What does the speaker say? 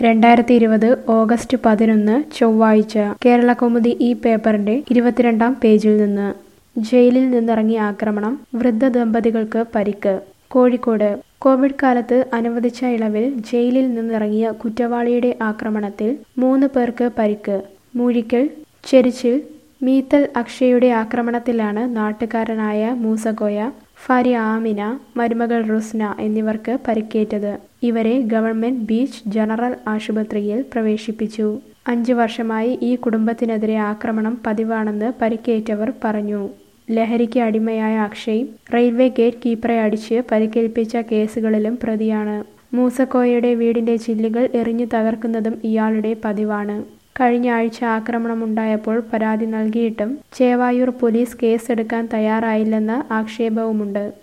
രണ്ടായിരത്തി ഇരുപത് ഓഗസ്റ്റ് പതിനൊന്ന് ചൊവ്വാഴ്ച കേരളകൗമുദി ഈ പേപ്പറിന്റെ ഇരുപത്തിരണ്ടാം പേജിൽ നിന്ന് ജയിലിൽ നിന്നിറങ്ങിയ ആക്രമണം വൃദ്ധ ദമ്പതികൾക്ക് പരിക്ക് കോഴിക്കോട് കോവിഡ് കാലത്ത് അനുവദിച്ച ഇളവിൽ ജയിലിൽ നിന്നിറങ്ങിയ കുറ്റവാളിയുടെ ആക്രമണത്തിൽ മൂന്ന് പേർക്ക് പരിക്ക് മൂഴിക്കൽ ചെരിച്ചിൽ മീത്തൽ അക്ഷയുടെ ആക്രമണത്തിലാണ് നാട്ടുകാരനായ മൂസകോയ ഭാര്യ ആമിന മരുമകൾ റുസ്ന എന്നിവർക്ക് പരിക്കേറ്റത് ഇവരെ ഗവൺമെന്റ് ബീച്ച് ജനറൽ ആശുപത്രിയിൽ പ്രവേശിപ്പിച്ചു അഞ്ചു വർഷമായി ഈ കുടുംബത്തിനെതിരെ ആക്രമണം പതിവാണെന്ന് പരിക്കേറ്റവർ പറഞ്ഞു ലഹരിക്ക് അടിമയായ അക്ഷയ് റെയിൽവേ ഗേറ്റ് കീപ്പറെ അടിച്ച് പരിക്കേൽപ്പിച്ച കേസുകളിലും പ്രതിയാണ് മൂസക്കോയയുടെ വീടിന്റെ ചില്ലുകൾ എറിഞ്ഞു തകർക്കുന്നതും ഇയാളുടെ പതിവാണ് കഴിഞ്ഞ ആഴ്ച ആക്രമണമുണ്ടായപ്പോൾ പരാതി നൽകിയിട്ടും ചേവായൂർ പോലീസ് കേസെടുക്കാൻ തയ്യാറായില്ലെന്ന ആക്ഷേപവുമുണ്ട്